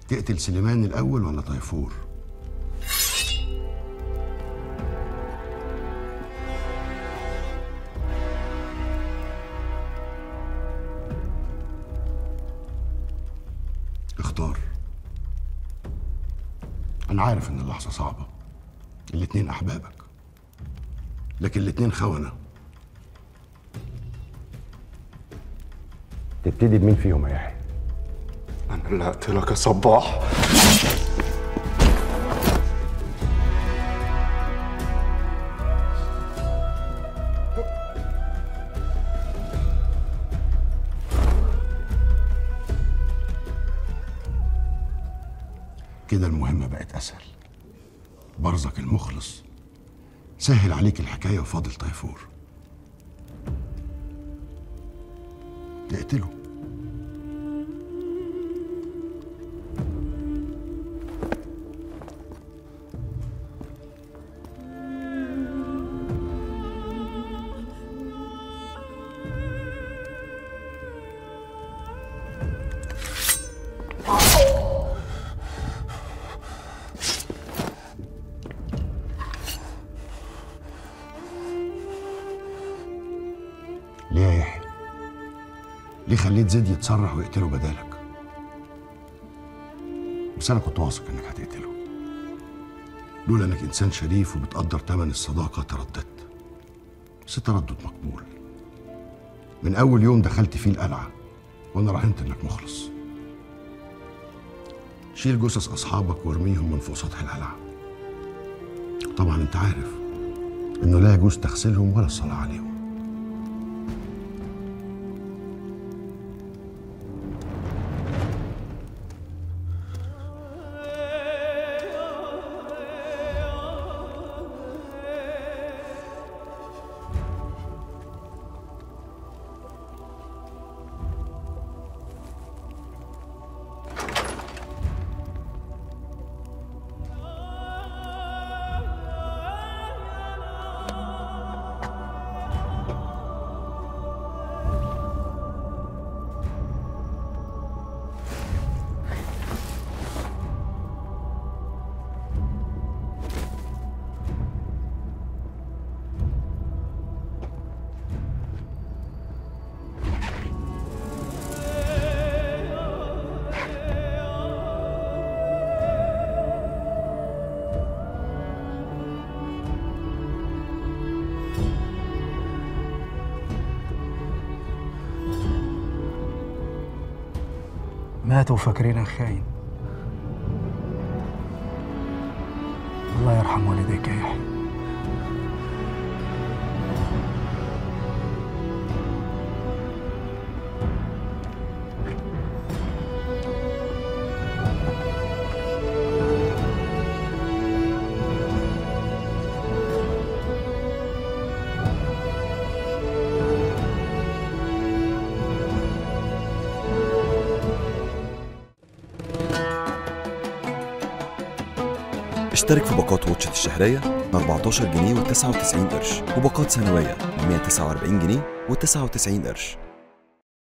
تقتل سليمان الاول ولا طيفور اختار انا عارف ان اللحظه صعبه الاتنين احبابك لكن الاتنين خونه تبتدي بمين فيهم يا يحيى انا اللي هقتلك يا صباح كده المهمة بقت أسهل برزك المخلص سهل عليك الحكاية وفاضل طيفور تقتله ليه يا يحيى؟ ليه خليت زيد يتسرع ويقتله بدالك؟ بس أنا كنت واثق إنك هتقتله لولا إنك إنسان شريف وبتقدر تمن الصداقة ترددت بس التردد مقبول من أول يوم دخلت فيه القلعة وأنا راهنت إنك مخلص شيل جثث أصحابك وارميهم من فوق سطح القلعة طبعا أنت عارف إنه لا يجوز تغسلهم ولا الصلاة عليهم ماتوا فاكرينك خاين الله يرحم والديك يا يحيى اشترك في باقات واتشت الشهرية ب 14 جنيه و99 قرش وباقات سنوية ب 149 جنيه و99 قرش